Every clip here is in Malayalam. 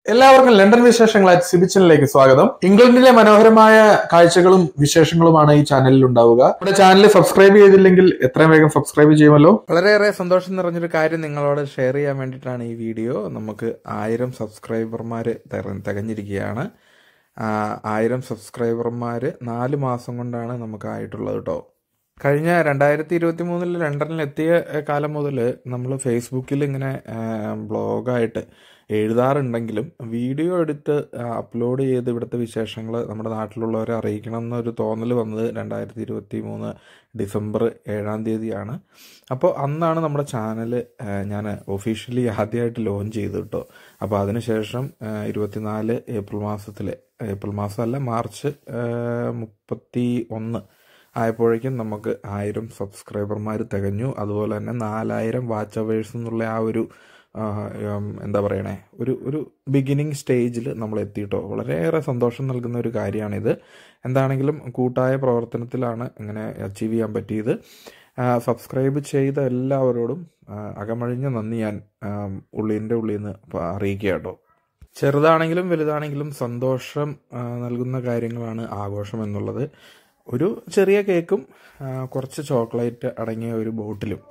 എല്ലാവർക്കും ലണ്ടൻ വിശേഷങ്ങളായ സിബിച്ചനിലേക്ക് സ്വാഗതം ഇംഗ്ലണ്ടിലെ മനോഹരമായ കാഴ്ചകളും വിശേഷങ്ങളുമാണ് ഈ ചാനലിൽ ഉണ്ടാവുക നമ്മുടെ ചാനൽ സബ്സ്ക്രൈബ് ചെയ്തില്ലെങ്കിൽ എത്രയും വേഗം സബ്സ്ക്രൈബ് ചെയ്യുമല്ലോ വളരെയേറെ സന്തോഷം നിറഞ്ഞൊരു കാര്യം നിങ്ങളോട് ഷെയർ ചെയ്യാൻ വേണ്ടിയിട്ടാണ് ഈ വീഡിയോ നമുക്ക് ആയിരം സബ്സ്ക്രൈബർമാർ തികഞ്ഞിരിക്കുകയാണ് ആ, ആയിരം സബ്സ്ക്രൈബർമാർ നാല് മാസം കൊണ്ടാണ് നമുക്ക് ആയിട്ടുള്ളത് കേട്ടോ കഴിഞ്ഞ രണ്ടായിരത്തി ഇരുപത്തി മൂന്നിൽ ലണ്ടനിൽ എത്തിയ ഏഹ്, കാലം മുതൽ നമ്മൾ ഫേസ്ബുക്കിൽ ഇങ്ങനെ ബ്ലോഗായിട്ട് എഴുതാറുണ്ടെങ്കിലും വീഡിയോ എടുത്ത് അപ്ലോഡ് ചെയ്ത് ഇവിടുത്തെ വിശേഷങ്ങൾ നമ്മുടെ നാട്ടിലുള്ളവരെ അറിയിക്കണം എന്നൊരു തോന്നൽ വന്നത് രണ്ടായിരത്തി ഇരുപത്തി മൂന്ന് ഡിസംബർ ഏഴാം തീയതിയാണ് അപ്പോൾ അന്നാണ് നമ്മുടെ ചാനൽ ഞാൻ ഒഫീഷ്യലി ആദ്യമായിട്ട് ലോഞ്ച് ചെയ്തു കേട്ടോ അപ്പോൾ അതിനുശേഷം ഇരുപത്തിനാല് ഏപ്രിൽ മാസത്തിൽ ഏപ്രിൽ മാസമല്ല മാർച്ച് മുപ്പത്തി ഒന്ന് ആയപ്പോഴേക്കും നമുക്ക് ആയിരം സബ്സ്ക്രൈബർമാർ തികഞ്ഞു അതുപോലെ തന്നെ നാലായിരം വാച്ച് അവേഴ്സ് എന്നുള്ള ആ ഒരു ആ, ഉം, എന്താ പറയണേ ഒരു ഒരു ബിഗിനിങ് സ്റ്റേജിൽ നമ്മൾ എത്തിയിട്ടോ വളരെയേറെ സന്തോഷം നൽകുന്ന ഒരു കാര്യമാണിത് എന്താണെങ്കിലും കൂട്ടായ പ്രവർത്തനത്തിലാണ് ഇങ്ങനെ അച്ചീവ് ചെയ്യാൻ പറ്റിയത് ആ, സബ്സ്ക്രൈബ് ചെയ്ത എല്ലാവരോടും ആ, അകമഴിഞ്ഞ നന്ദി ഞാൻ ആ, ഉള്ളിൻ്റെ ഉള്ളിൽ നിന്ന് അറിയിക്കുക കേട്ടോ ചെറുതാണെങ്കിലും വലുതാണെങ്കിലും സന്തോഷം ആ, നൽകുന്ന കാര്യങ്ങളാണ് ആഘോഷം എന്നുള്ളത് ഒരു ചെറിയ കേക്കും ആ, കുറച്ച് ചോക്ലേറ്റ് അടങ്ങിയ ഒരു ബോട്ടിലും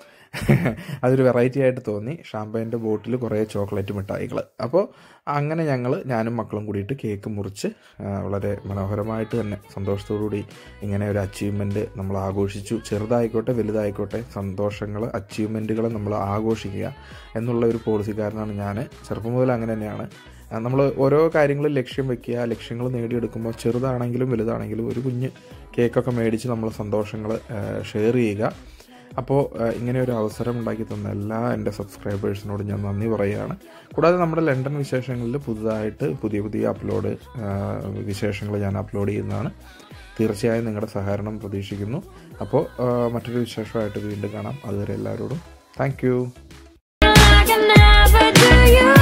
അതൊരു വെറൈറ്റി ആയിട്ട് തോന്നി ഷാമ്പൈൻ്റെ ബോട്ടിൽ കുറേ ചോക്ലേറ്റ് മിഠായികൾ അപ്പോൾ അങ്ങനെ ഞങ്ങൾ ഞാനും മക്കളും കൂടിയിട്ട് കേക്ക് മുറിച്ച് ആ, വളരെ മനോഹരമായിട്ട് തന്നെ സന്തോഷത്തോടുകൂടി ഇങ്ങനെ ഒരു അച്ചീവ്മെൻറ്റ് നമ്മൾ ആഘോഷിച്ചു ചെറുതായിക്കോട്ടെ വലുതായിക്കോട്ടെ സന്തോഷങ്ങൾ അച്ചീവ്മെൻറ്റുകൾ നമ്മൾ ആഘോഷിക്കുക എന്നുള്ള ഒരു പോളിസിക്കാരനാണ് ഞാൻ ചെറുപ്പം മുതൽ അങ്ങനെ തന്നെയാണ് നമ്മൾ ഓരോ കാര്യങ്ങളും ലക്ഷ്യം വെക്കുക ലക്ഷ്യങ്ങൾ നേടിയെടുക്കുമ്പോൾ ചെറുതാണെങ്കിലും വലുതാണെങ്കിലും ഒരു കുഞ്ഞ് കേക്കൊക്കെ മേടിച്ച് നമ്മൾ സന്തോഷങ്ങൾ ഷെയർ ചെയ്യുക അപ്പോൾ ഇങ്ങനെ ഒരു അവസരം ഉണ്ടാക്കി തന്ന എല്ലാ എൻ്റെ സബ്സ്ക്രൈബേഴ്സിനോടും ഞാൻ നന്ദി പറയുകയാണ് കൂടാതെ നമ്മുടെ ലണ്ടൻ വിശേഷങ്ങളിൽ പുതുതായിട്ട് പുതിയ പുതിയ അപ്ലോഡ് വിശേഷങ്ങൾ ഞാൻ അപ്ലോഡ് ചെയ്യുന്നതാണ് തീർച്ചയായും നിങ്ങളുടെ സഹകരണം പ്രതീക്ഷിക്കുന്നു അപ്പോൾ മറ്റൊരു വിശേഷമായിട്ട് വീണ്ടും കാണാം അതുവരെ എല്ലാവരോടും thank you I can never do you